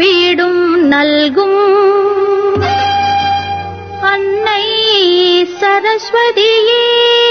வீடும் நல்கும் அன்னை சரஸ்வதியே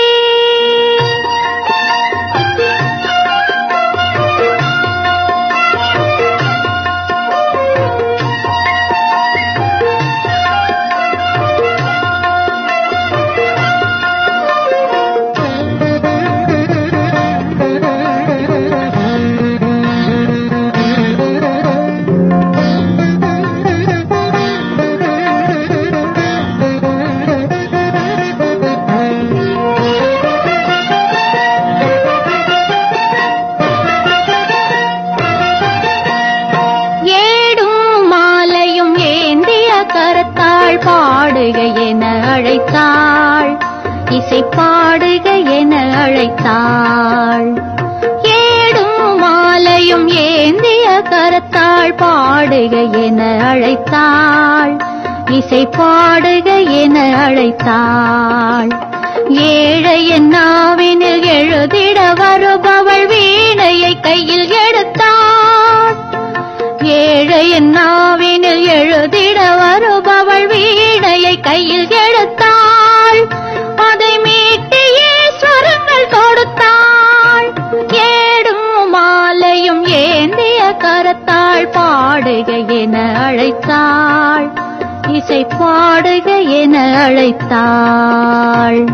ஏடும் மாலையும் ஏந்திய கரத்தாள் பாடுக என அழைத்தாள் இசை பாடுக என அழைத்தாள் ஏடும் மாலையும் ஏந்திய கரத்தாள் பாடுக என அழைத்தாள் இசை பாடுக என அழைத்தாள் ஏழையின் நாவினில் எழுதிட வருபவள் வீணையை கையில் எடுத்தாள் ஏழையின் நாவினில் எழுதிட வருபவள் வீணையை கையில் எடுத்தாள் அதை மீட்டியே ஸ்வரங்கள் கொடுத்தாள் ஏடும் மாலையும் ஏந்திய கரத்தாள் பாடுக என அழைத்தாள் இசை பாடுக என அழைத்தாள்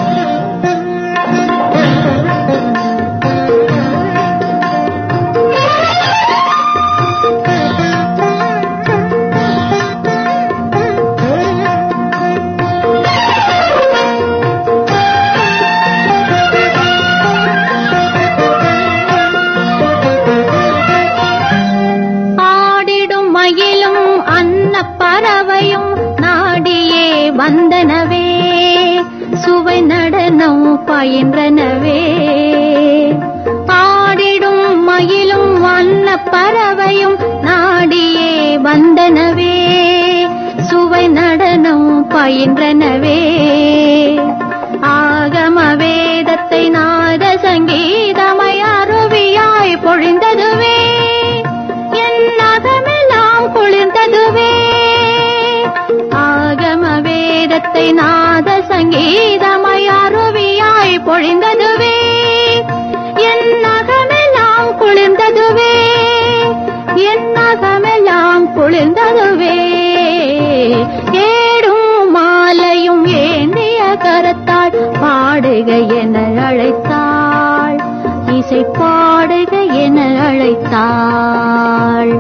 ஆடிடும் மயிலும் அன்ன பறவையும் நாடியே வந்தனவே சுவை நடனம் பயின்றனவே ஆடிடும் மயிலும் அன்ன பறவையும் நாடியே வந்தனவே சுவை நடனம் பயின்றனவே ஆகம வேதத்தை நாத சங்கீதமய அருவியாய் பொழிந்ததுவே என் அகமெல்லாம் குளிர்ந்ததுவே ஆகம வேதத்தை நாத சங்கீதமய அருவியாய் பொழிந்ததுவே என் அகமெல்லாம் குளிர்ந்ததுவே என் அகமெல்லாம் குளிர்ந்ததுவே ஏடும் மாலையும் ஏந்திய கரத்தாள் பாடுக என அழைத்தாள் இசை பாடுக என அழைத்தாள்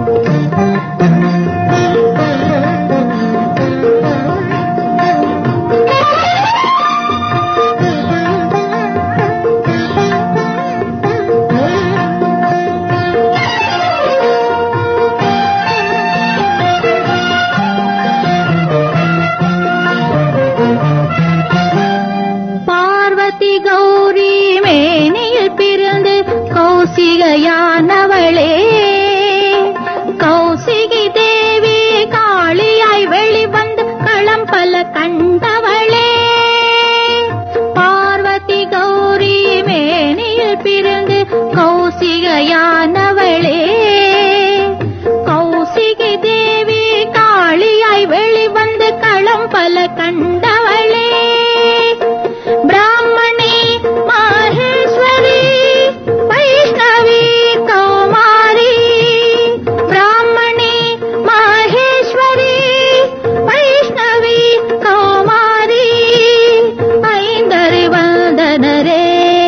பார்வதி கௌரி மேனியில் பிறந்து கௌசிகையானவளே கௌசிகி தேவி காளியாய் வெளிவந்து களம் பல கண்டவளே பார்வதி கௌரி மேனியில் பிறந்து கௌசிகையானவளே கௌசிகி தேவி காளியாய் வெளிவந்து களம் பல கண்டவளே பிராமணி மாஹேஸ்வரி வைஷ்ணவி கௌமாரி பிராமணி மாஹேஸ்வரி வைஷ்ணவி கௌமாரி ஐந்தறிவந்தனரே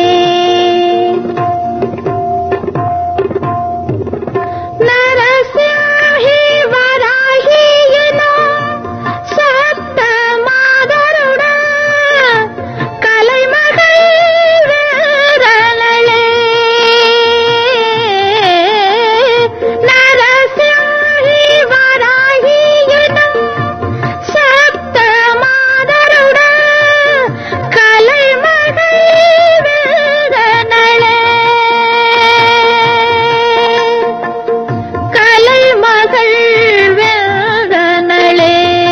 நரசிம்ஹி வராஹி எனும் சப்த மாதருடன் கலைமகள் வேரலளே. நரசிம்ஹி வராஹி எனும் சப்த மாதருடன் கலைமகள் வேரலளே. கலைமகள் வேதனளே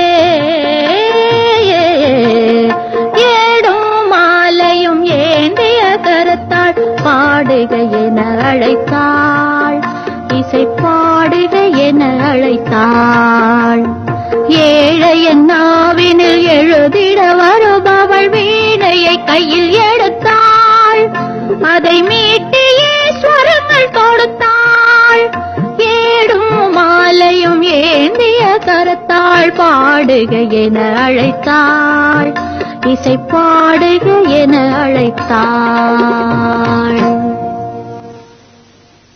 ஏடும் மாலையும் ஏந்திய கருத்தாள் பாடுக என அழைத்தாள் இசை பாடுக என அழைத்தாள் ஏழையன் நாவினில் எழுதிட வருபவள் வீணையை கையில் எடுத்தாள் அதை மீட்டியே ஸ்வரங்கள் கொடுத்தாள் ஏடும் மாலையும் ஏந்திய கரத்தாள் பாடுக என அழைத்தாள் இசை பாடுக என அழைத்தாள்